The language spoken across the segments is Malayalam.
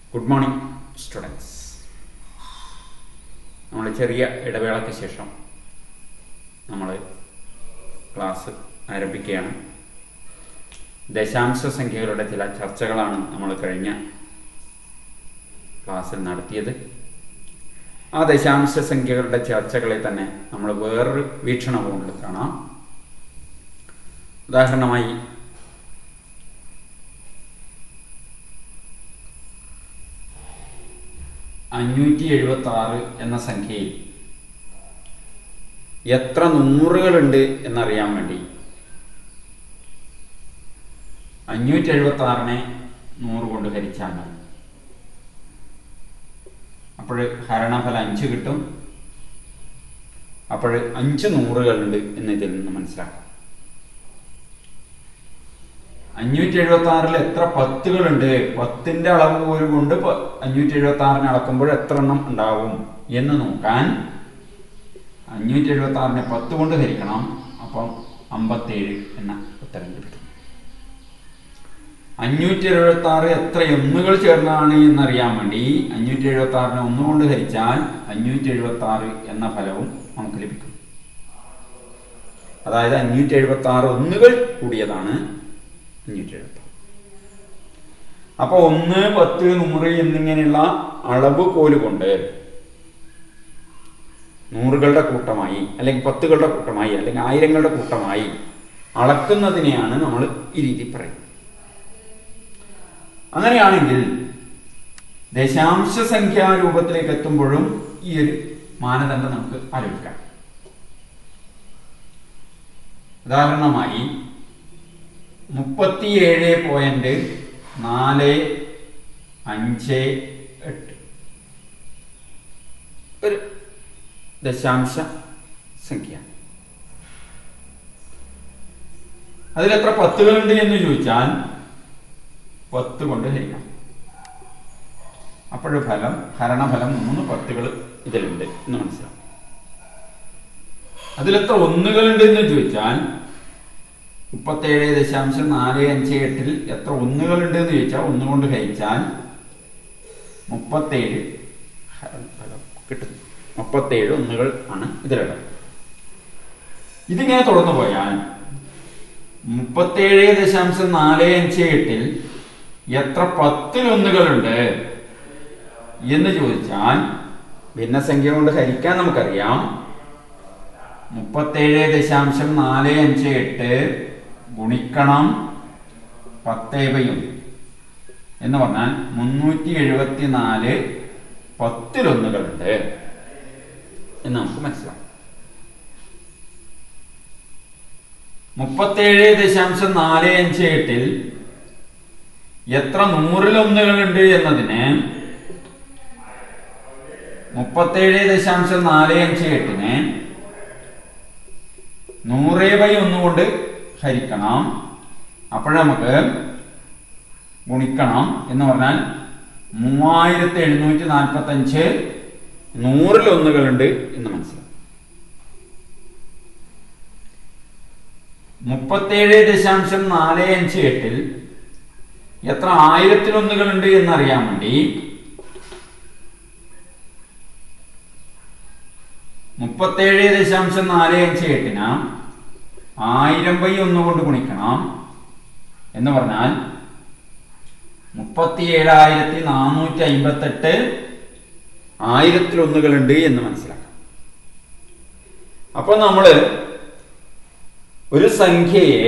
ഗുഡ് മോർണിംഗ് സ്റ്റുഡൻസ് നമ്മൾ ചെറിയ ഇടവേളയ്ക്ക് ശേഷം നമ്മൾ ക്ലാസ് ആരംഭിക്കുകയാണ് ദശാംശ സംഖ്യകളുടെ ചില ചർച്ചകളാണ് നമ്മൾ കഴിഞ്ഞ ക്ലാസ്സിൽ നടത്തിയത് ആ ദശാംശ സംഖ്യകളുടെ ചർച്ചകളെ തന്നെ നമ്മൾ വേറൊരു വീക്ഷണകോണിൽ കാണാം ഉദാഹരണമായി അഞ്ഞൂറ്റി എഴുപത്തി ആറ് എന്ന സംഖ്യയിൽ എത്ര നൂറുകളുണ്ട് എന്നറിയാൻ വേണ്ടി അഞ്ഞൂറ്റി എഴുപത്തി ആറിനെ നൂറ് കൊണ്ട് ഹരിച്ചാൽ മതി അപ്പോൾ ഹരണഫലം അഞ്ച് കിട്ടും അപ്പോൾ അഞ്ച് നൂറുകളുണ്ട് എന്ന് ഇതിൽ നിന്ന് മനസ്സിലാക്കാം അഞ്ഞൂറ്റി എഴുപത്തി ആറിൽ എത്ര പത്തുകളുണ്ട് പത്തിന്റെ അളവ് പോലും കൊണ്ട് അഞ്ഞൂറ്റി എഴുപത്തി ആറിനെ അളക്കുമ്പോൾ എത്ര എണ്ണം ഉണ്ടാവും എന്ന് നോക്കാൻ അഞ്ഞൂറ്റി എഴുപത്തി ആറിനെ പത്ത് കൊണ്ട് ഹരിക്കണം അപ്പം അമ്പത്തേഴ് എന്ന ഉത്തരം കിട്ടും അഞ്ഞൂറ്റി എഴുപത്തി ആറ് എത്ര ഒന്നുകൾ ചേർന്നതാണ് എന്നറിയാൻ വേണ്ടി അഞ്ഞൂറ്റി എഴുപത്തി ആറിനെ ഒന്നുകൊണ്ട് ഹരിച്ചാൽ അഞ്ഞൂറ്റി എഴുപത്തി ആറ് എന്ന ഫലവും നമുക്ക് ലഭിക്കും അതായത് അഞ്ഞൂറ്റി എഴുപത്തി ആറ് ഒന്നുകൾ കൂടിയതാണ് അഞ്ഞൂറ്റി എഴുപത്തി അപ്പൊ ഒന്ന് പത്ത് നൂറ് എന്നിങ്ങനെയുള്ള അളവ് കോലുകൊണ്ട് നൂറുകളുടെ കൂട്ടമായി അല്ലെങ്കിൽ പത്തുകളുടെ കൂട്ടമായി അല്ലെങ്കിൽ ആയിരങ്ങളുടെ കൂട്ടമായി അളക്കുന്നതിനെയാണ് നമ്മൾ ഈ രീതി പറയുന്നത് അങ്ങനെയാണെങ്കിൽ ദശാംശ സംഖ്യാ രൂപത്തിലേക്ക് എത്തുമ്പോഴും ഈ ഒരു മാനദണ്ഡം നമുക്ക് ആലോചിക്കാം ഉദാഹരണമായി മുപ്പത്തിയേഴ് പോയിന്റ് നാല് അഞ്ച് എട്ട് ഒരു ദശാംശ സംഖ്യ അതിലെത്ര പത്തുകളുണ്ട് എന്ന് ചോദിച്ചാൽ പത്ത് കൊണ്ട് ഹരിക്കണം അപ്പോഴ് ഫലം ഹരണഫലം മൂന്ന് പത്തുകൾ ഇതിലുണ്ട് എന്ന് മനസ്സിലാവും അതിലെത്ര ഒന്നുകളുണ്ട് എന്ന് ചോദിച്ചാൽ മുപ്പത്തേഴ് ദശാംശം നാല് അഞ്ച് എട്ടിൽ എത്ര ഒന്നുകളുണ്ട് എന്ന് ചോദിച്ചാൽ ഒന്നുകൊണ്ട് ഹരിച്ചാൽ മുപ്പത്തേഴ് ഹരണഫലം കിട്ടുന്നു മുപ്പത്തേഴ് ഒന്നുകൾ ആണ് ഇതിലുള്ളത് ഇതിങ്ങനെ തുടർന്നു പോയാൽ മുപ്പത്തേഴ് ദശാംശം നാല് അഞ്ച് എട്ടിൽ എത്ര പത്തിലൊന്നുകളുണ്ട് എന്ന് ചോദിച്ചാൽ ഭിന്നസംഖ്യ കൊണ്ട് ഹരിക്കാൻ നമുക്കറിയാം മുപ്പത്തേഴ് ദശാംശം നാല് അഞ്ച് എട്ട് ഗുണിക്കണം പത്തേവയും എന്ന് പറഞ്ഞാൽ മുന്നൂറ്റി എഴുപത്തി നാല് പത്തിലൊന്നുകളുണ്ട് എന്ന് നമുക്ക് മനസ്സിലാവും മുപ്പത്തേഴ് ദശാംശം നാല് അഞ്ച് എട്ടിൽ എത്ര നൂറിലൊന്നുകളുണ്ട് എന്നതിന് മുപ്പത്തേഴ് ദശാംശം നാല് അഞ്ച് എട്ടിന് നൂറ് ബൈ ഒന്നുകൊണ്ട് ഹരിക്കണം അപ്പോൾ നമുക്ക് ഗുണിക്കണം എന്ന് പറഞ്ഞാൽ മൂവായിരത്തി എഴുന്നൂറ്റി നാൽപ്പത്തി അഞ്ച് നൂറിലൊന്നുകളുണ്ട് എന്ന് മനസ്സിലാവും മുപ്പത്തേഴ് ദശാംശം നാല് അഞ്ച് എട്ടിൽ എത്ര ആയിരത്തിലൊന്നുകളുണ്ട് എന്നറിയാൻ വേണ്ടി മുപ്പത്തേഴ് ദശാംശം നാല് അഞ്ച് എട്ടിന് ആയിരം ബൈ ഒന്നുകൊണ്ട് ഗുണിക്കണം എന്ന് പറഞ്ഞാൽ മുപ്പത്തി ഏഴായിരത്തി നാനൂറ്റി അമ്പത്തെട്ട് ആയിരത്തിലൊന്നുകളുണ്ട് എന്ന് മനസ്സിലാക്കാം അപ്പൊ നമ്മള് ഒരു സംഖ്യയെ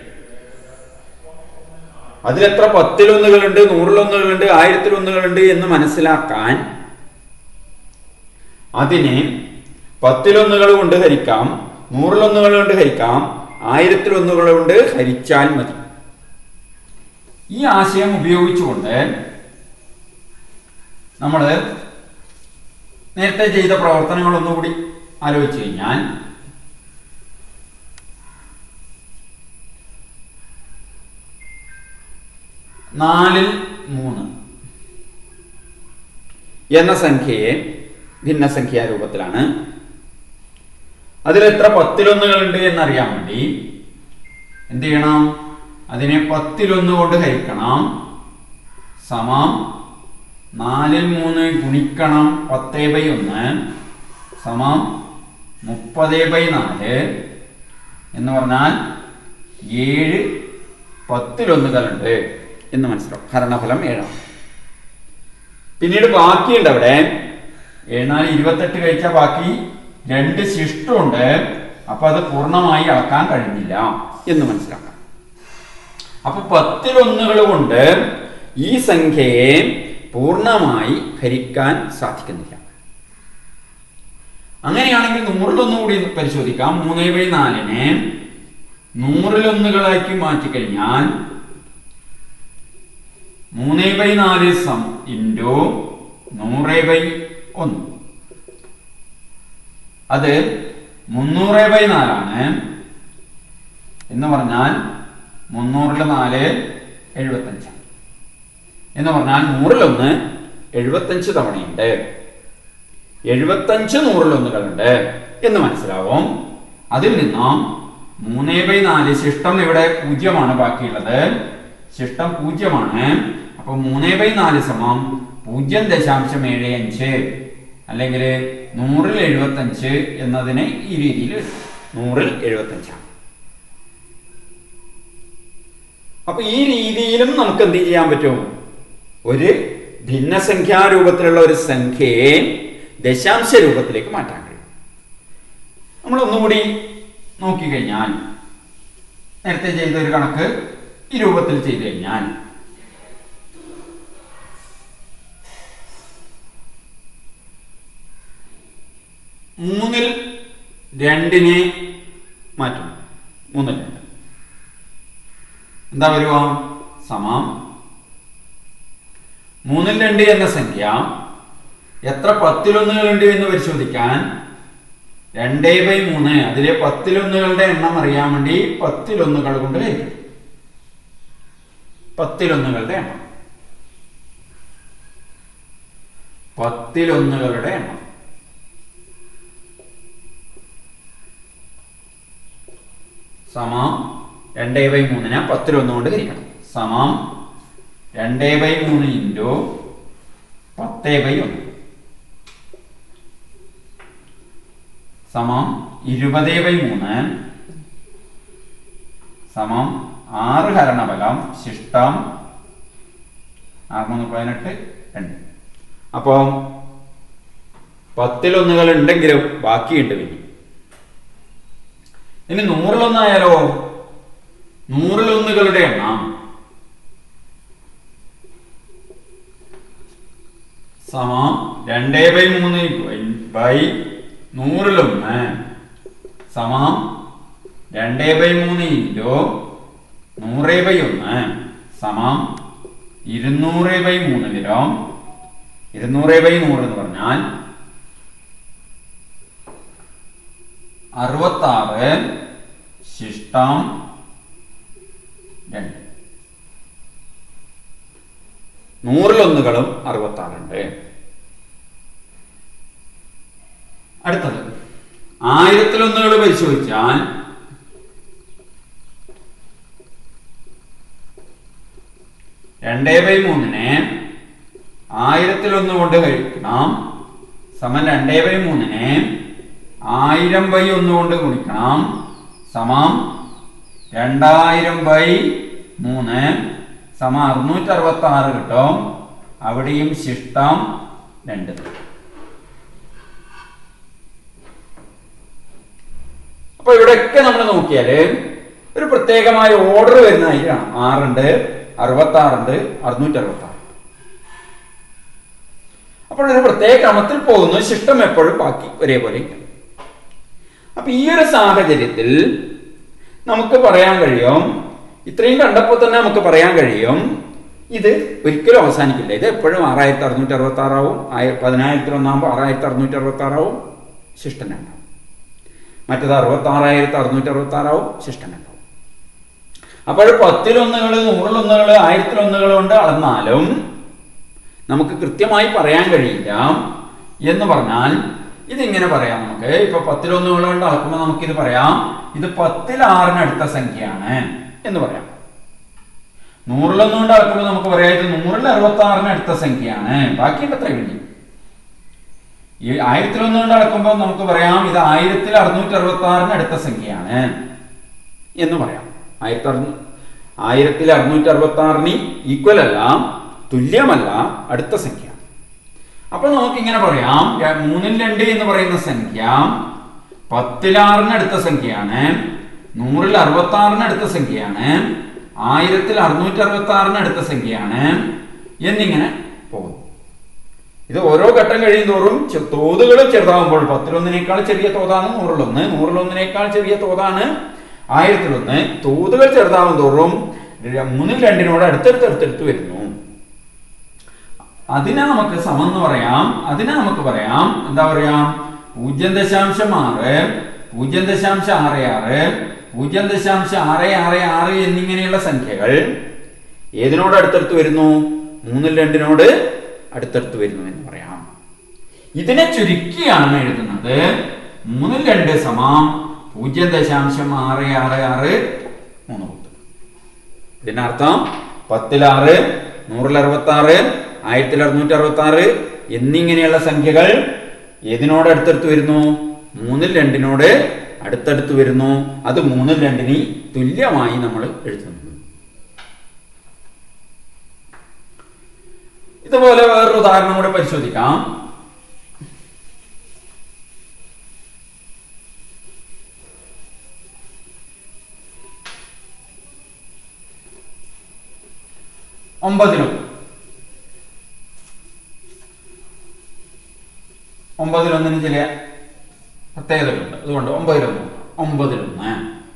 അതിലെത്ര പത്തിലൊന്നുകളുണ്ട് നൂറിലൊന്നുകളുണ്ട് ആയിരത്തിലൊന്നുകളുണ്ട് എന്ന് മനസ്സിലാക്കാൻ അതിനെ പത്തിലൊന്നുകൾ കൊണ്ട് ഹരിക്കാം നൂറിലൊന്നുകൾ കൊണ്ട് ഹരിക്കാം ആയിരത്തിലൊന്നുകൾ കൊണ്ട് ഹരിച്ചാൽ മതി ഈ ആശയം ഉപയോഗിച്ചുകൊണ്ട് നമ്മൾ നേരത്തെ ചെയ്ത പ്രവർത്തനങ്ങൾ ഒന്നുകൂടി ആലോചിച്ചു കഴിഞ്ഞാൽ നാലിൽ മൂന്ന് എന്ന സംഖ്യയെ ഭിന്നസംഖ്യാ രൂപത്തിലാണ് അതിൽ എത്ര പത്തിലൊന്നുകളുണ്ട് എന്നറിയാൻ വേണ്ടി എന്ത് ചെയ്യണം അതിനെ പത്തിലൊന്ന് കൊണ്ട് ഹരിക്കണം സമം നാലിൽ മൂന്ന് ഗുണിക്കണം പത്ത് ബൈ ഒന്ന് സമം മുപ്പത് ബൈ നാല് എന്ന് പറഞ്ഞാൽ ഏഴ് പത്തിലൊന്നുകളുണ്ട് എന്ന് മനസ്സിലാവും ഹരണഫലം ഏഴാണ് പിന്നീട് ബാക്കിയുണ്ട് അവിടെ ഏഴാല് ഇരുപത്തെട്ട് കഴിച്ച ബാക്കി രണ്ട് ശിഷ്ടമുണ്ട് അപ്പൊ അത് പൂർണ്ണമായി അളക്കാൻ കഴിഞ്ഞില്ല എന്ന് മനസ്സിലാക്കാം അപ്പൊ പത്തിലൊന്നുകൾ കൊണ്ട് ഈ സംഖ്യയെ പൂർണ്ണമായി ഹരിക്കാൻ സാധിക്കുന്നില്ല അങ്ങനെയാണെങ്കിൽ നൂറിലൊന്നു കൂടി പരിശോധിക്കാം മൂന്ന് ബൈ നാലിനെ നൂറിലൊന്നുകളാക്കി മാറ്റിക്കഴിഞ്ഞാൽ മൂന്ന് ബൈ നാല് സം ഇൻറ്റു നൂറ് ബൈ ഒന്ന് അത് മുന്നൂറ് ബൈ നാലാണ് എന്ന് പറഞ്ഞാൽ മുന്നൂറില് നാല് എഴുപത്തഞ്ച് എന്ന് പറഞ്ഞാൽ നൂറിലൊന്ന് എഴുപത്തഞ്ച് തവണയുണ്ട് എഴുപത്തഞ്ച് നൂറിലൊന്നുകളുണ്ട് എന്ന് മനസ്സിലാവും അതിൽ നിന്നും മൂന്ന് ബൈ നാല് ശിഷ്ടം ഇവിടെ പൂജ്യമാണ് ബാക്കിയുള്ളത് ശിഷ്ടം പൂജ്യമാണ് അപ്പൊ മൂന്ന് ബൈ നാല് സമം പൂജ്യം ദശാംശം ഏഴ് അഞ്ച് അല്ലെങ്കിൽ നൂറിൽ എഴുപത്തഞ്ച് എന്നതിനെ ഈ രീതിയിൽ എഴുതും. നൂറിൽ എഴുപത്തഞ്ചാണ് അപ്പൊ ഈ രീതിയിലും നമുക്ക് എന്ത് ചെയ്യാൻ പറ്റും ഒരു ഭിന്നസംഖ്യാ രൂപത്തിലുള്ള ഒരു സംഖ്യയെ ദശാംശ രൂപത്തിലേക്ക് മാറ്റാൻ കഴിയും നമ്മൾ ഒന്നുകൂടി നോക്കിക്കഴിഞ്ഞാൽ നേരത്തെ ചെയ്ത ഒരു കണക്ക് ഈ രൂപത്തിൽ ചെയ്തു കഴിഞ്ഞാൽ മൂന്നിൽ രണ്ടിനെ മാറ്റണം മൂന്നിൽ രണ്ട് എന്താ വരുക സമം മൂന്നിൽ രണ്ട് എന്ന സംഖ്യ എത്ര പത്തിലൊന്നുകളുണ്ട് എന്ന് പരിശോധിക്കാൻ രണ്ടേ ബൈ മൂന്ന് അതിലെ പത്തിലൊന്നുകളുടെ എണ്ണം അറിയാൻ വേണ്ടി പത്തിലൊന്നുകൾ കൊണ്ട് ഹരിക്കും പത്തിലൊന്നുകളുടെ എണ്ണം പത്തിലൊന്നുകളുടെ എണ്ണം സമം രണ്ടേ ബൈ മൂന്നിനെ പത്തിലൊന്ന് കൊണ്ട് ഹരിക്കണം സമം രണ്ടേ ബൈ മൂന്ന് ഇൻറ്റു പത്തേ ബൈ ഒന്ന് സമം ഇരുപത് ബൈ മൂന്ന് സമം ആറ് ഹരണഫലം ശിഷ്ടം ആറ് മൂന്ന് പതിനെട്ട് രണ്ട് അപ്പം പത്തിലൊന്നുകൾ ഉണ്ടെങ്കിലും ബാക്കിയുണ്ട് പിന്നെ ഇനി നൂറിലൊന്നായാലോ നൂറിലൊന്നുകളുടെ എണ്ണം സമം രണ്ടേ ബൈ മൂന്ന് ബൈ നൂറിലൊന്ന് സമം രണ്ടേ ബൈ മൂന്ന് ഇൻറ്റു നൂറ് ബൈ ഒന്ന് സമം ഇരുന്നൂറ് ബൈ മൂന്ന് കിലോ ഇരുന്നൂറ് ബൈ നൂറ് എന്ന് പറഞ്ഞാൽ അറുപത്താറ് ശിഷ്ടം രണ്ട് നൂറിലൊന്നുകളും അറുപത്താറുണ്ട് അടുത്തത് ആയിരത്തിലൊന്നുകൾ പരിശോധിച്ചാൽ രണ്ടേ ബൈ മൂന്നിനെ ആയിരത്തിലൊന്ന് കൊണ്ട് കഴിക്കണം സമം രണ്ടേ ബൈ മൂന്നിനെ ആയിരം ബൈ ഒന്ന് കൊണ്ട് ഗുണിക്കണം സമം രണ്ടായിരം ബൈ മൂന്ന് സമം അറുന്നൂറ്റി അറുപത്തി ആറ് കിട്ടും അവിടെയും ശിഷ്ടം രണ്ട് അപ്പൊ ഇവിടെയൊക്കെ നമ്മൾ നോക്കിയാല് ഒരു പ്രത്യേകമായ ഓർഡർ വരുന്നതായിട്ട് കാണാം ആറുണ്ട് അറുപത്തി ആറുണ്ട് അറുന്നൂറ്റി അറുപത്തി ആറ് അപ്പോൾ ഒരു പ്രത്യേക ക്രമത്തിൽ പോകുന്നു ശിഷ്ടം എപ്പോഴും ബാക്കി ഒരേപോലെ അപ്പൊ ഈ ഒരു സാഹചര്യത്തിൽ നമുക്ക് പറയാൻ കഴിയും ഇത്രയും കണ്ടപ്പോൾ തന്നെ നമുക്ക് പറയാൻ കഴിയും ഇത് ഒരിക്കലും അവസാനിക്കില്ല ഇത് എപ്പോഴും ആറായിരത്തി അറുന്നൂറ്റി അറുപത്തി ആറാവും ആയ പതിനായിരത്തി ഒന്നാകുമ്പോൾ ആറായിരത്തി അറുന്നൂറ്റി അറുപത്തി ആറാവും ശിഷ്ടം രണ്ടാവും മറ്റത് അറുപത്തി ആറായിരത്തി അറുന്നൂറ്റി അറുപത്തി ആറാവും ശിഷ്ടം രണ്ടാവും അപ്പോൾ പത്തിലൊന്നുകൾ നൂറിലൊന്നുകൾ ആയിരത്തിലൊന്നുകൾ കൊണ്ട് അളന്നാലും നമുക്ക് കൃത്യമായി പറയാൻ കഴിയില്ല എന്ന് പറഞ്ഞാൽ ഇതിങ്ങനെ പറയാം നമുക്ക് ഇപ്പൊ പത്തിലൊന്നുകൾ കൊണ്ട് അളക്കുമ്പോൾ നമുക്കിത് പറയാം ഇത് പത്തിൽ ആറിനടുത്ത സംഖ്യയാണ് എന്ന് പറയാം നൂറിലൊന്നും കൊണ്ട് അളക്കുമ്പോൾ നമുക്ക് പറയാം ഇത് നൂറിൽ അറുപത്തി ആറിന് അടുത്ത സംഖ്യയാണ് ബാക്കിയുണ്ട് എത്ര വേണ്ടി ഈ ആയിരത്തിൽ ഒന്ന് കൊണ്ട് അളക്കുമ്പോൾ നമുക്ക് പറയാം ഇത് ആയിരത്തിൽ അറുന്നൂറ്റി അറുപത്തി ആറിന് അടുത്ത സംഖ്യയാണ് എന്ന് പറയാം ആയിരത്തി അറുന്നൂ ആയിരത്തിൽ അറുന്നൂറ്റി അറുപത്തി ആറിന് ഈക്വൽ അല്ല തുല്യമല്ല അടുത്ത സംഖ്യ അപ്പൊ നമുക്ക് ഇങ്ങനെ പറയാം ര- മൂന്നിൽ രണ്ട് എന്ന് പറയുന്ന സംഖ്യ പത്തിലാറിന് അടുത്ത സംഖ്യയാണ് നൂറിൽ അറുപത്തി ആറിന് അടുത്ത സംഖ്യയാണ് ആയിരത്തിൽ അറുന്നൂറ്റി അറുപത്തി ആറിന് അടുത്ത സംഖ്യയാണ് എന്നിങ്ങനെ പോകുന്നു ഇത് ഓരോ ഘട്ടം കഴിയും തോറും ചെ- തോതുകൾ ചെറുതാകുമ്പോൾ പത്തിലൊന്നിനേക്കാൾ ചെറിയ തോതാണ് നൂറിലൊന്ന് നൂറിലൊന്നിനേക്കാൾ ചെറിയ തോതാണ് ആയിരത്തിലൊന്ന് തോതുകൾ ചെറുതാകും തോറും ര- മൂന്നിൽ രണ്ടിനോട് അടുത്തടുത്ത് അടുത്തടുത്ത് വരുന്നു അതിനെ നമുക്ക് സമം എന്ന് പറയാം അതിനെ നമുക്ക് പറയാം എന്താ പറയാം പൂജ്യം ദശാംശം ആറ് പൂജ്യം ദശാംശം ആറ് ആറ് പൂജ്യം ദശാംശം ആറ് ആറ് ആറ് എന്നിങ്ങനെയുള്ള സംഖ്യകൾ ഏതിനോട് അടുത്തടുത്ത് വരുന്നു മൂന്നിൽ രണ്ടിനോട് അടുത്തടുത്ത് വരുന്നു എന്ന് പറയാം ഇതിനെ ചുരുക്കിയാണ് എഴുതുന്നത് മൂന്നിൽ രണ്ട് സമം പൂജ്യം ദശാംശം ആറ് ആറ് ആറ് മൂന്ന് പത്ത് ഇതിനർത്ഥം പത്തിലാറ് നൂറിൽ അറുപത്തി ആറ് ആയിരത്തിൽ അറുന്നൂറ്റി അറുപത്തി ആറ് എന്നിങ്ങനെയുള്ള സംഖ്യകൾ ഏതിനോട് അടുത്തടുത്ത് വരുന്നു മൂന്നിൽ രണ്ടിനോട് അടുത്തടുത്ത് വരുന്നു അത് മൂന്നിൽ രണ്ടിന് തുല്യമായി നമ്മൾ എഴുതുന്നു ഇതുപോലെ വേറൊരു ഉദാഹരണം കൂടെ പരിശോധിക്കാം ഒമ്പതിലൊന്ന് ഒമ്പതിലൊന്നിന് ചില പ്രത്യേകതകളുണ്ട് അതുകൊണ്ട് ഒമ്പതിലൊന്ന് ഒമ്പതിലൊന്ന്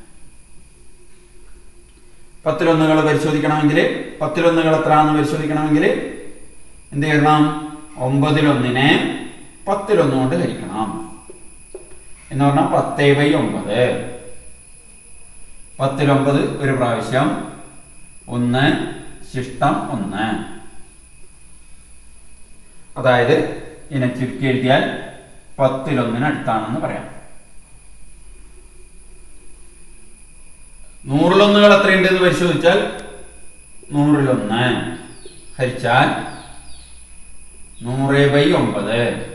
പത്തിലൊന്നുകൾ പരിശോധിക്കണമെങ്കിൽ പത്തിലൊന്നുകൾ എത്രയാണെന്ന് പരിശോധിക്കണമെങ്കിൽ എന്ത് ചെയ്യണം ഒമ്പതിലൊന്നിനെ പത്തിലൊന്ന് കൊണ്ട് ഹരിക്കണം എന്ന് പറഞ്ഞാൽ പത്തേ ബൈ ഒമ്പത് പത്തിലൊമ്പത് ഒരു പ്രാവശ്യം ഒന്ന് ശിഷ്ടം ഒന്ന് അതായത് ഇതിനെ ചുരുക്കി എഴുതിയാൽ പത്തിലൊന്നിന് അടുത്താണെന്ന് പറയാം നൂറിലൊന്നുകൾ എത്രയുണ്ട് എന്ന് പരിശോധിച്ചാൽ നൂറിലൊന്ന് ഹരിച്ചാൽ നൂറ് ബൈ ഒമ്പത്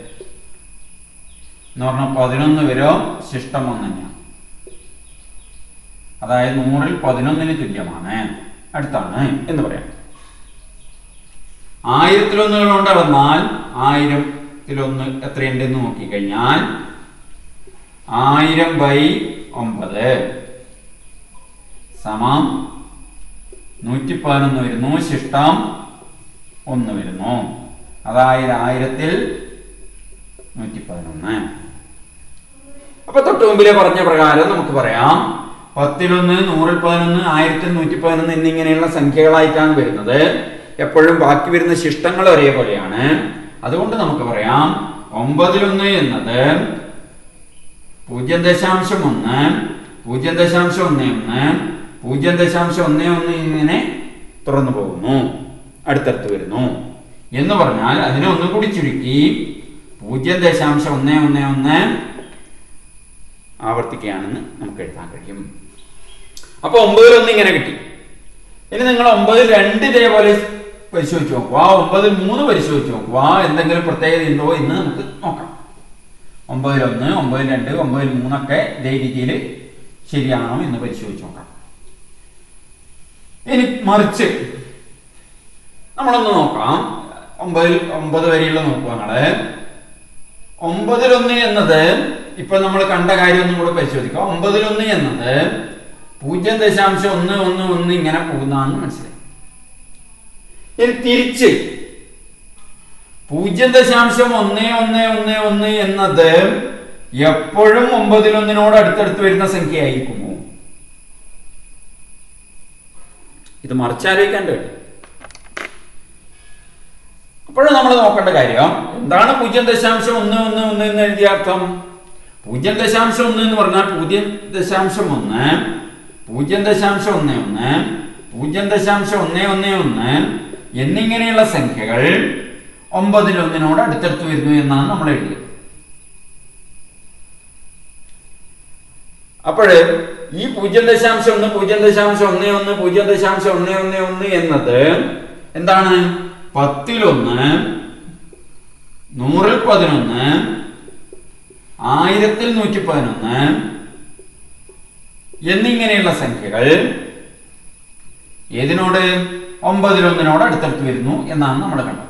എന്ന് പറഞ്ഞാൽ പതിനൊന്ന് വരും ശിഷ്ടം ഒന്ന് തന്നെയാണ് അതായത് നൂറിൽ പതിനൊന്നിന് തുല്യമാണ് അടുത്താണ് എന്ന് പറയാം ആയിരത്തിലൊന്നുകൾ കൊണ്ട് അളന്നാൽ ആയിരത്തിലൊന്ന് എത്രയുണ്ടെന്ന് നോക്കിക്കഴിഞ്ഞാൽ ആയിരം ബൈ ഒമ്പത് സമം നൂറ്റി പതിനൊന്ന് വരുന്നു ശിഷ്ടം ഒന്ന് വരുന്നു അതായത് ആയിരത്തിൽ നൂറ്റി പതിനൊന്ന് അപ്പൊ തൊട്ട് മുമ്പിലെ പറഞ്ഞ പ്രകാരം നമുക്ക് പറയാം പത്തിലൊന്ന് നൂറിൽ പതിനൊന്ന് ആയിരത്തിൽ നൂറ്റി പതിനൊന്ന് എന്നിങ്ങനെയുള്ള സംഖ്യകളായിട്ടാണ് വരുന്നത് എപ്പോഴും ബാക്കി വരുന്ന ശിഷ്ടങ്ങൾ ഒരേപോലെയാണ് അതുകൊണ്ട് നമുക്ക് പറയാം ഒമ്പതിലൊന്ന് എന്നത് പൂജ്യം ദശാംശം ഒന്ന് പൂജ്യം ദശാംശം ഒന്ന് ഒന്ന് പൂജ്യം ദശാംശം ഒന്ന് ഒന്ന് ഇങ്ങനെ തുറന്നു പോകുന്നു അടുത്തടുത്ത് വരുന്നു എന്ന് പറഞ്ഞാൽ അതിനെ ഒന്നും കൂടി ചുരുക്കി പൂജ്യം ദശാംശം ഒന്ന് ഒന്ന് ഒന്ന് ആവർത്തിക്കുകയാണെന്ന് നമുക്ക് എഴുതാൻ കഴിയും അപ്പൊ ഒമ്പതിലൊന്ന് ഇങ്ങനെ കിട്ടി ഇനി നിങ്ങൾ ഒമ്പതിൽ രണ്ട് ഇതേപോലെ പരിശോധിച്ച് നോക്കുക ആ ഒമ്പതിൽ മൂന്ന് പരിശോധിച്ച് നോക്കുക എന്തെങ്കിലും പ്രത്യേകത ഉണ്ടോ എന്ന് നമുക്ക് നോക്കാം ഒമ്പതിൽ ഒന്ന് ഒമ്പതിൽ രണ്ട് ഒമ്പതിൽ മൂന്നൊക്കെ ഇതേ രീതിയിൽ ശരിയാണോ എന്ന് പരിശോധിച്ച് നോക്കാം ഇനി മറിച്ച് നമ്മളൊന്ന് നോക്കാം ഒമ്പതിൽ ഒമ്പത് വരെയുള്ള നോക്കുക നിങ്ങള് ഒമ്പതിലൊന്ന് എന്നത് ഇപ്പൊ നമ്മൾ കണ്ട കാര്യം ഒന്നും കൂടെ പരിശോധിക്കാം ഒമ്പതിലൊന്ന് എന്നത് പൂജ്യം ദശാംശം ഒന്ന് ഒന്ന് ഒന്ന് ഇങ്ങനെ പോകുന്നതാണെന്ന് മനസ്സിലായി ഇനി തിരിച്ച് പൂജ്യം ദശാംശം ഒന്ന് ഒന്ന് ഒന്ന് ഒന്ന് എന്നത് എപ്പോഴും ഒമ്പതിലൊന്നിനോട് അടുത്തടുത്ത് വരുന്ന സംഖ്യയായിരിക്കുമോ ഇത് മറിച്ചാലോചിക്കാണ്ട് കേട്ടോ അപ്പോഴും നമ്മൾ നോക്കേണ്ട കാര്യം എന്താണ് പൂജ്യം ദശാംശം ഒന്ന് ഒന്ന് ഒന്ന് എന്ന് എഴുതിയ അർത്ഥം പൂജ്യം ദശാംശം ഒന്ന് എന്ന് പറഞ്ഞാൽ പൂജ്യം ദശാംശം ഒന്ന് പൂജ്യം ദശാംശം ഒന്ന് ഒന്ന് പൂജ്യം ദശാംശം ഒന്ന് ഒന്ന് ഒന്ന് എന്നിങ്ങനെയുള്ള സംഖ്യകൾ ഒമ്പതിലൊന്നിനോട് അടുത്തടുത്ത് വരുന്നു എന്നാണ് നമ്മൾ എഴുതിയത് അപ്പോഴ് ഈ പൂജ്യം ദശാംശം ഒന്ന് പൂജ്യം ദശാംശം ഒന്ന് ഒന്ന് പൂജ്യം ദശാംശം ഒന്ന് ഒന്ന് ഒന്ന് എന്നത് എന്താണ് പത്തിലൊന്ന് നൂറിൽ പതിനൊന്ന് ആയിരത്തിൽ നൂറ്റി പതിനൊന്ന് എന്നിങ്ങനെയുള്ള സംഖ്യകൾ ഏതിനോട് ഒമ്പതിലൊന്നിനോട് അടുത്തടുത്ത് വരുന്നു എന്നാണ് നമ്മൾ കണ്ടത്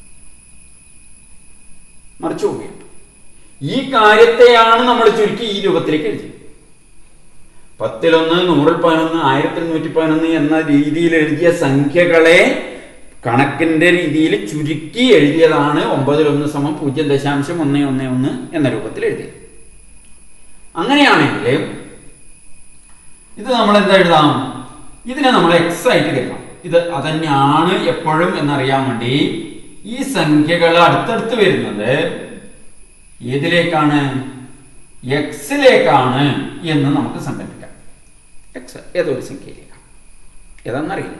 മറിച്ചു പോവുകയാണ് ഈ കാര്യത്തെയാണ് നമ്മൾ ചുരുക്കി ഈ രൂപത്തിലേക്ക് എഴുതിയത് പത്തിലൊന്ന് നൂറിൽ പതിനൊന്ന് ആയിരത്തിൽ നൂറ്റി പതിനൊന്ന് എന്ന രീതിയിൽ എഴുതിയ സംഖ്യകളെ കണക്കിന്റെ രീതിയിൽ ചുരുക്കി എഴുതിയതാണ് ഒമ്പതിലൊന്ന് സമം പൂജ്യം ദശാംശം ഒന്ന് ഒന്ന് ഒന്ന് എന്ന രൂപത്തിൽ എഴുതിയത് അങ്ങനെയാണെങ്കിൽ ഇത് നമ്മൾ എന്താ എഴുതാം ഇതിനെ നമ്മൾ എക്സ് ആയിട്ട് കരുതാം ഇത് അതന്നെയാണ് എപ്പോഴും എന്നറിയാൻ വേണ്ടി ഈ സംഖ്യകൾ അടുത്തടുത്ത് വരുന്നത് ഏതിലേക്കാണ് എക്സിലേക്കാണ് എന്ന് നമുക്ക് സങ്കല്പിക്കാം എക്സ് ഏതൊരു സംഖ്യയിലേക്കാണ് ഏതാണെന്നറിയില്ല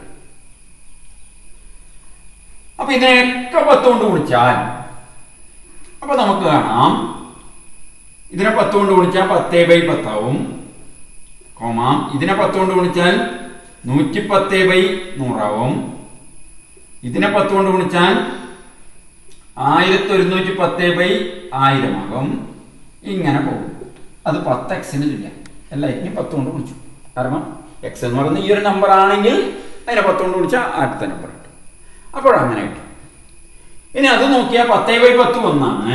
അപ്പൊ ഇതിനെയൊക്കെ പത്ത് കൊണ്ട് കുടിച്ചാൽ അപ്പൊ നമുക്ക് കാണാം ഇതിനെ പത്ത് കൊണ്ട് കുടിച്ചാൽ പത്തേ ബൈ പത്താവും കോമാം ഇതിനെ പത്ത് കൊണ്ട് ഗുണിച്ചാൽ നൂറ്റി പത്ത് ബൈ നൂറാവും ഇതിനെ പത്ത് കൊണ്ട് ഗുണിച്ചാൽ ആയിരത്തി ഒരുന്നൂറ്റി പത്ത് ബൈ ആയിരമാകും ഇങ്ങനെ പോകും അത് പത്ത് എക്സിന് തുല്യം എല്ലാറ്റിനും പത്ത് കൊണ്ട് ഗുണിച്ചു കാരണം എക്സ് എന്ന് പറയുന്ന ഈ ഒരു നമ്പർ ആണെങ്കിൽ അതിനെ പത്ത് കൊണ്ട് ഗുണിച്ചാൽ അടുത്ത നമ്പർ കിട്ടും അപ്പോഴങ്ങനെ കിട്ടും ഇനി അത് നോക്കിയാൽ പത്തേ ബൈ പത്ത് ഒന്നാണ്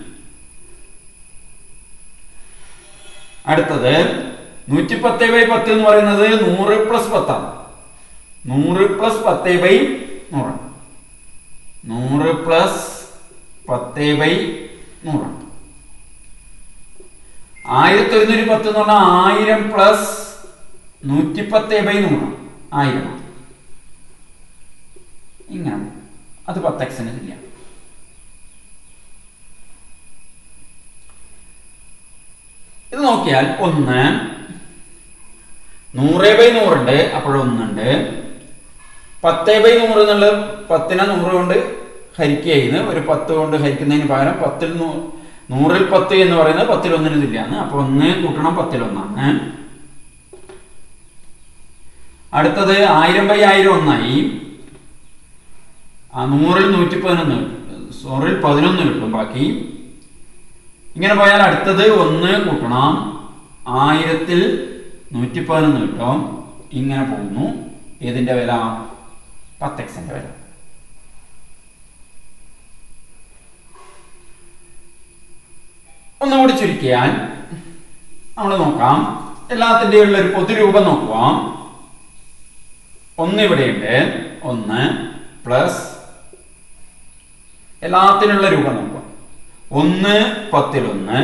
അടുത്തത് നൂറ്റി പത്ത് ബൈ പത്ത് എന്ന് പറയുന്നത് നൂറ് പ്ലസ് പത്താണ് നൂറ് പ്ലസ് പത്ത് ബൈ നൂറാണ് നൂറ് പ്ലസ് പത്ത് ബൈ നൂറാണ് ആയിരത്തി ഒരുന്നൂറ്റി പത്ത് എന്ന് പറഞ്ഞാൽ ആയിരം പ്ലസ് നൂറ്റി പത്ത് ബൈ നൂറാണ് ആയിരമാണ് ഇങ്ങനെ അത് പത്ത് എക്സിന് തുല്യം ഇത് നോക്കിയാൽ ഒന്ന് നൂറ് ബൈ നൂറുണ്ട് അപ്പോഴൊന്നുണ്ട് പത്ത് ബൈ നൂറ് എന്നുള്ളത് പത്തിനെ നൂറ് കൊണ്ട് ഹരിക്കുകയെന്ന് ഒരു പത്ത് കൊണ്ട് ഹരിക്കുന്നതിന് പകരം പത്തിൽ നൂ- നൂറിൽ പത്ത് എന്ന് പറയുന്നത് പത്തിൽ ഒന്നിന് തുല്യമാണ് അപ്പൊ ഒന്ന് കൂട്ടണം പത്തിൽ ഒന്നാണ് അടുത്തത് ആയിരം ബൈ ആയിരം ഒന്നായി ആ നൂറിൽ നൂറ്റി പതിനൊന്ന് നൂറിൽ പതിനൊന്ന് കിട്ടും ബാക്കി ഇങ്ങനെ പോയാൽ അടുത്തത് ഒന്ന് കൂട്ടണം ആയിരത്തിൽ നൂറ്റി പതിനൊന്ന് കിട്ടും ഇങ്ങനെ പോകുന്നു ഏതിന്റെ വില പത്ത് എക്സിന്റെ വില ഒന്നുകൂടി ചുരുക്കിയാൽ നമ്മൾ നോക്കാം എല്ലാത്തിൻ്റെയും ഉള്ള ഒരു പൊതുരൂപം നോക്കുക ഒന്ന് ഇവിടെയുണ്ട് ഒന്ന് പ്ലസ് എല്ലാത്തിനുള്ള രൂപം നോക്കുക ഒന്ന് പത്തിലൊന്ന്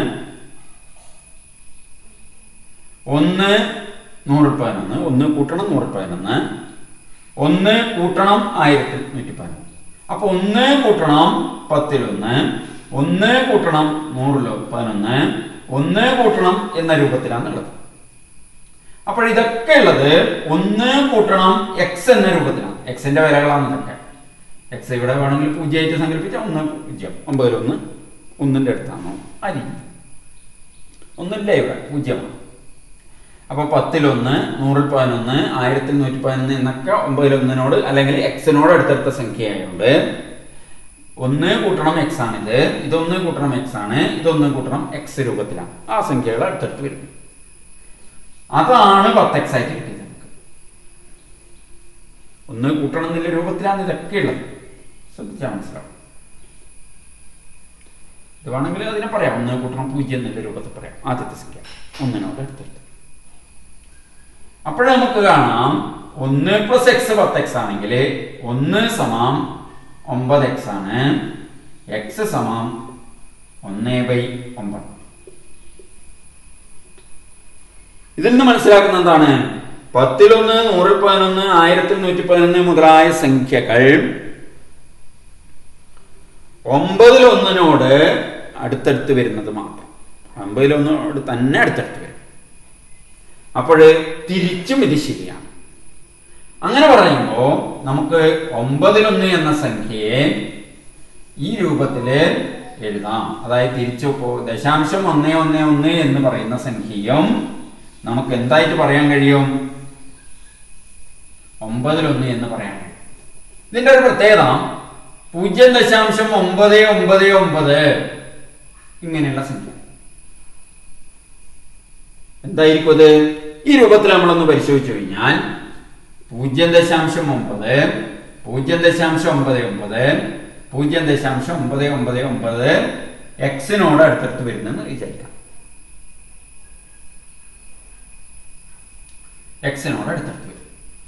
ഒന്ന് നൂറ് പതിനൊന്ന് ഒന്ന് കൂട്ടണം നൂറ് പതിനൊന്ന് ഒന്ന് കൂട്ടണം ആയിരത്തി നൂറ്റി പതിനൊന്ന് അപ്പൊ ഒന്ന് കൂട്ടണം പത്തിലൊന്ന് ഒന്ന് കൂട്ടണം നൂറിലോ പതിനൊന്ന് ഒന്ന് കൂട്ടണം എന്ന രൂപത്തിലാണുള്ളത് അപ്പോൾ ഇതൊക്കെ ഉള്ളത് ഒന്ന് കൂട്ടണം എക്സ് എന്ന രൂപത്തിലാണ് എക്സിന്റെ വിലകളാണ് ഇതൊക്കെ എക്സ് ഇവിടെ വേണമെങ്കിൽ പൂജ്യമായിട്ട് സങ്കല്പിച്ചാൽ ഒന്ന് പൂജ്യം ഒമ്പതിൽ ഒന്ന് ഒന്നിന്റെ അടുത്താണോ ആ രീതി ഒന്നില്ല ഇവിടെ പൂജ്യമാണ് അപ്പൊ പത്തിലൊന്ന് നൂറിൽ പതിനൊന്ന് ആയിരത്തിൽ നൂറ്റി പതിനൊന്ന് എന്നൊക്കെ ഒമ്പതിൽ ഒന്നിനോട് അല്ലെങ്കിൽ എക്സിനോട് അടുത്തടുത്ത സംഖ്യയായതുകൊണ്ട് ഒന്ന് കൂട്ടണം എക്സ് ആണിത് ഇതൊന്ന് കൂട്ടണം എക്സ് ആണ് ഇതൊന്ന് കൂട്ടണം എക്സ് രൂപത്തിലാണ് ആ സംഖ്യകൾ അടുത്തടുത്ത് വരും അതാണ് പത്ത് എക്സ് ആയിട്ട് കിട്ടിയത് നമുക്ക് ഒന്ന് കൂട്ടണം എന്നുള്ള രൂപത്തിലാണ് ഇതൊക്കെ ഉള്ളത് ശ്രദ്ധിച്ചാൽ മനസ്സിലാവും ഇത് വേണമെങ്കിൽ അതിനെ പറയാം ഒന്ന് കൂട്ടണം പൂജ്യം എന്നുള്ള രൂപത്തിൽ പറയാം ആദ്യത്തെ സംഖ്യ ഒന്നിനോട് അടുത്തടുത്ത് അപ്പോഴേ നമുക്ക് കാണാം ഒന്ന് പ്ലസ് എക്സ് പത്ത് എക്സ് ആണെങ്കിൽ ഒന്ന് സമം ഒമ്പത് എക്സ് ആണ് എക്സ് സമം ഒന്ന് ബൈ ഒമ്പത് ഇതിൽ നിന്ന് മനസ്സിലാക്കുന്ന എന്താണ് പത്തിലൊന്ന് നൂറിൽ പതിനൊന്ന് ആയിരത്തിൽ നൂറ്റി പതിനൊന്ന് മുതലായ സംഖ്യകൾ ഒമ്പതിലൊന്നിനോട് അടുത്തടുത്ത് വരുന്നത് മാത്രം ഒമ്പതിലൊന്നിനോട് തന്നെ അടുത്തടുത്ത് വരും അപ്പോൾ തിരിച്ചും ഇത് ശരിയാണ് അങ്ങനെ പറയുമ്പോൾ നമുക്ക് ഒമ്പതിലൊന്ന് എന്ന സംഖ്യയെ ഈ രൂപത്തില് എഴുതാം അതായത് തിരിച്ചു പോ ദശാംശം ഒന്ന് ഒന്ന് ഒന്ന് എന്ന് പറയുന്ന സംഖ്യയും നമുക്ക് എന്തായിട്ട് പറയാൻ കഴിയും ഒമ്പതിലൊന്ന് എന്ന് പറയാൻ കഴിയും ഇതിന്റെ ഒരു പ്രത്യേകത പൂജ്യം ദശാംശം ഒമ്പത് ഒമ്പത് ഒമ്പത് ഇങ്ങനെയുള്ള സംഖ്യ എന്തായിരിക്കും അത് ഈ രൂപത്തിൽ നമ്മളൊന്ന് പരിശോധിച്ചു കഴിഞ്ഞാൽ പൂജ്യം ദശാംശം ഒമ്പത് പൂജ്യം ദശാംശം ഒമ്പത് ഒമ്പത് പൂജ്യം ദശാംശം ഒമ്പത് ഒമ്പത് ഒമ്പത് എക്സിനോട് അടുത്തടുത്ത് വരുന്നെന്ന് വിചാരിക്കാം എക്സിനോട് അടുത്തടുത്ത് വരും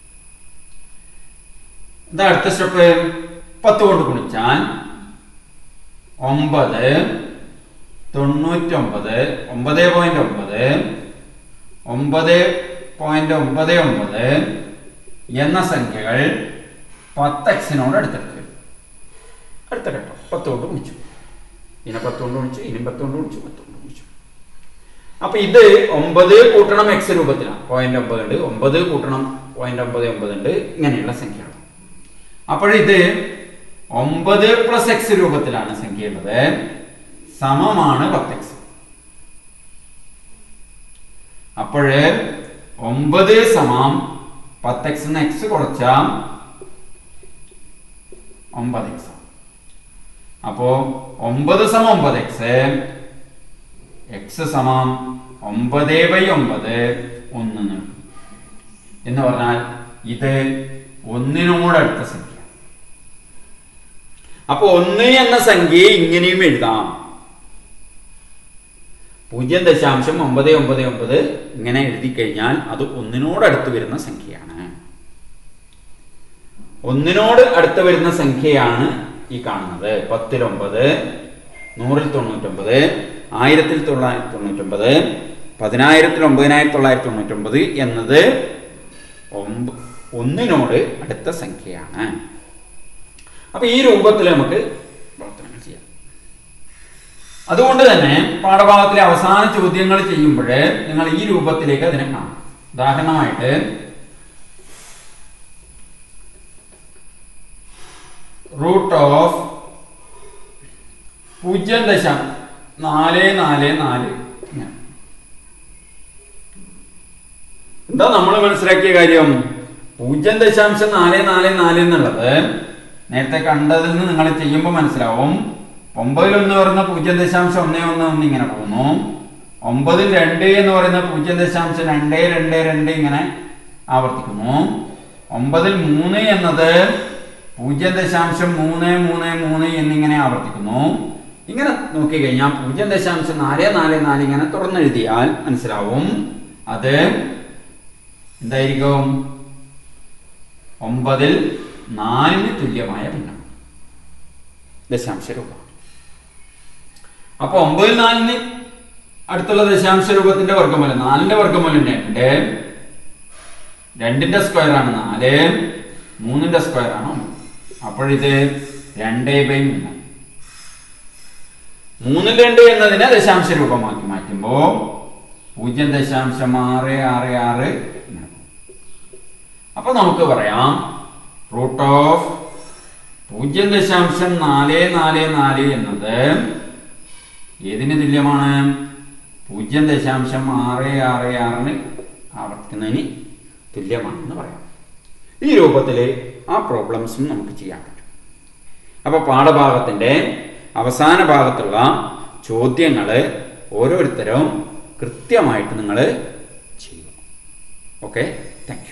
എന്താ അടുത്ത സ്റ്റെപ്പ് പത്ത് കൊണ്ട് ഗുണിച്ചാൽ ഒമ്പത് തൊണ്ണൂറ്റൊമ്പത് ഒമ്പത് പോയിന്റ് ഒമ്പത് ഒമ്പത് പോയിന്റ് ഒമ്പത് ഒമ്പത് എന്ന സംഖ്യകൾ പത്ത് എക്സിനോട് അടുത്തടുത്ത് വരും അടുത്ത ഘട്ടം പത്ത് കൊണ്ട് ഗുണിച്ചു ഇതിനെ പത്ത് കൊണ്ട് ഗുണിച്ചു ഇനിയും പത്ത് കൊണ്ട് ഗുണിച്ചു പത്ത് കൊണ്ട് ഗുണിച്ചു അപ്പൊ ഇത് ഒമ്പത് കൂട്ടണം എക്സ് രൂപത്തിലാണ് പോയിന്റ് ഒമ്പത് ഉണ്ട് ഒമ്പത് കൂട്ടണം പോയിന്റ് ഒമ്പത് ഒമ്പത് ഉണ്ട് ഇങ്ങനെയുള്ള സംഖ്യകൾ അപ്പോഴിത് ഒമ്പത് പ്ലസ് എക്സ് രൂപത്തിലാണ് സംഖ്യ ഉള്ളത് സമമാണ് പത്ത് എക്സ് അപ്പോഴ് ഒമ്പത് സമം പത്ത് എക്സ് എക്സ് കുറച്ചാൽ ഒമ്പത് എക്സ് അപ്പോ ഒമ്പത് സമം ഒമ്പത് എക്സ് എക്സ് സമം ഒമ്പത് ബൈ ഒമ്പത് ഒന്ന് എന്ന് കിട്ടും. എന്ന് പറഞ്ഞാൽ ഇത് ഒന്നിനോട് അടുത്ത സംഖ്യ അപ്പൊ ഒന്ന് എന്ന സംഖ്യയെ ഇങ്ങനെയും എഴുതാം പൂജ്യം ദശാംശം ഒമ്പത് ഒമ്പത് ഒമ്പത് ഇങ്ങനെ എഴുതി കഴിഞ്ഞാൽ അത് ഒന്നിനോട് അടുത്ത് വരുന്ന സംഖ്യയാണ് ഒന്നിനോട് അടുത്ത് വരുന്ന സംഖ്യയാണ് ഈ കാണുന്നത് പത്തിൽ ഒമ്പത് നൂറിൽ തൊണ്ണൂറ്റൊമ്പത് ആയിരത്തിൽ തൊള്ളായിരത്തി തൊണ്ണൂറ്റൊമ്പത് പതിനായിരത്തിൽ ഒമ്പതിനായിരത്തി തൊള്ളായിരത്തി തൊണ്ണൂറ്റൊമ്പത് എന്നത് ഒമ്പ- ഒന്നിനോട് അടുത്ത സംഖ്യയാണ് അപ്പൊ ഈ രൂപത്തിൽ നമുക്ക് പ്രവർത്തനങ്ങൾ ചെയ്യാം അതുകൊണ്ട് തന്നെ പാഠഭാഗത്തിലെ അവസാന ചോദ്യങ്ങൾ ചെയ്യുമ്പോൾ നിങ്ങൾ ഈ രൂപത്തിലേക്ക് അതിനെ കാണാം ഉദാഹരണമായിട്ട് റൂട്ട് ഓഫ് പൂജ്യം ദശം നാല് നാല് നാല് ഇങ്ങനെ. എന്താ നമ്മൾ മനസ്സിലാക്കിയ കാര്യം പൂജ്യം ദശാംശം നാല് നാല് നാല് എന്നുള്ളത് നേരത്തെ കണ്ടതിൽ നിന്ന് നിങ്ങൾ ചെയ്യുമ്പോൾ മനസ്സിലാവും ഒമ്പതിൽ ഒന്ന് പറയുന്ന പൂജ്യം ദശാംശം ഒന്ന് ഒന്ന് ഒന്ന് ഇങ്ങനെ പോകുന്നു ഒമ്പതിൽ രണ്ട് എന്ന് പറയുന്ന പൂജ്യം ദശാംശം രണ്ട് രണ്ട് രണ്ട് ഇങ്ങനെ ആവർത്തിക്കുന്നു ഒമ്പതിൽ മൂന്ന് എന്നത് പൂജ്യം ദശാംശം മൂന്ന് മൂന്ന് മൂന്ന് എന്നിങ്ങനെ ആവർത്തിക്കുന്നു ഇങ്ങനെ നോക്കി കഴിഞ്ഞാൽ പൂജ്യം ദശാംശം നാല് നാല് നാല് ഇങ്ങനെ തുറന്നെഴുതിയാൽ മനസ്സിലാവും അത് എന്തായിരിക്കും ഒമ്പതിൽ നാലിന് തുല്യമായ ഭിന്നം ദശാംശ രൂപം അപ്പൊ ഒമ്പതിൽ നാലിന് അടുത്തുള്ള ദശാംശ രൂപത്തിന്റെ വർഗ്ഗമൂലം നാലിന്റെ വർഗ്ഗമൂലം രണ്ട് രണ്ടിന്റെ സ്ക്വയർ ആണ് നാല് മൂന്നിന്റെ സ്ക്വയർ ആണ് ഒന്ന് അപ്പോഴിത് രണ്ടേ ബൈ മൂന്ന് മൂന്നിൽ രണ്ട് എന്നതിനെ ദശാംശ രൂപമാക്കി മാറ്റുമ്പോ പൂജ്യം ദശാംശം ആറ് ആറ് ആറ് ഇങ്ങനെ പോകും. അപ്പൊ നമുക്ക് പറയാം റൂട്ട് ഓഫ് പൂജ്യം ദശാംശം നാല് നാല് നാല് എന്നത് ഏതിന് തുല്യമാണ് പൂജ്യം ദശാംശം ആറ് ആറ് ആറിന് ആവർത്തിക്കുന്നതിന് തുല്യമാണെന്ന് പറയാം ഈ രൂപത്തിൽ ആ പ്രോബ്ലംസും നമുക്ക് ചെയ്യാൻ പറ്റും അപ്പോൾ പാഠഭാഗത്തിൻ്റെ അവസാന ഭാഗത്തുള്ള ചോദ്യങ്ങൾ ഓരോരുത്തരും കൃത്യമായിട്ട് നിങ്ങൾ ചെയ്യുക ഓക്കെ താങ്ക്